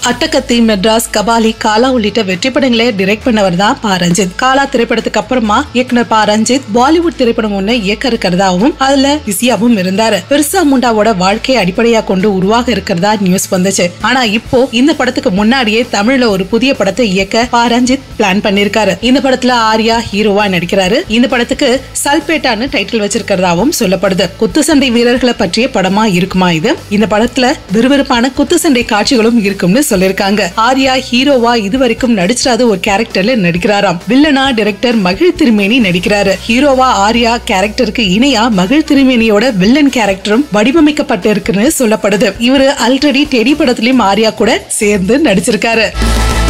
அட்டகத்தி மெட்ராஸ் கபாலி காலா உள்ளிட்ட வெற்றி படங்களை டிரெக்ட் பண்ணவர் தான் பா ரஞ்சித் காலா திரைப்படத்துக்கு அப்புறமா இயக்குனர் பா ரஞ்சித் பாலிவுட் திரைப்படம் ஒண்ணு இயக்க இருக்கிறதாவும் அதுல பிஸியாவும் இருந்தாரு பெருசா முண்டாவோட வாழ்க்கையை அடிப்படையா கொண்டு உருவாக இருக்கிறதா நியூஸ் வந்துச்சு ஆனா இப்போ இந்த படத்துக்கு முன்னாடியே தமிழ்ல ஒரு புதிய படத்தை இயக்க பா ரஞ்சித் பிளான் பண்ணிருக்காரு இந்த படத்துல ஆர்யா ஹீரோவா நடிக்கிறாரு இந்த படத்துக்கு சல்பேட்டான்னு டைட்டில் வச்சிருக்கிறதாவும் சொல்லப்படுது குத்துச்சண்டை வீரர்களை பற்றிய படமா இருக்குமா இது இந்த படத்துல விறுவிறுப்பான குத்துச்சண்டை காட்சிகளும் இருக்கும்னு சொல்லிருக்காங்க ஆர்யா ஹீரோவா இதுவரைக்கும் நடிச்சிடாத ஒரு கேரக்டர்ல நடிக்கிறாராம் வில்லனா டைரக்டர் மகிழ் திருமேனி நடிக்கிறாரு ஹீரோவா ஆர்யா கேரக்டருக்கு இணையா மகிழ் திருமேனியோட வில்லன் கேரக்டரும் வடிவமைக்கப்பட்டு இருக்குன்னு சொல்லப்படுது இவரு ஆல்ரெடி டெடி படத்திலயும் ஆர்யா கூட சேர்ந்து நடிச்சிருக்காரு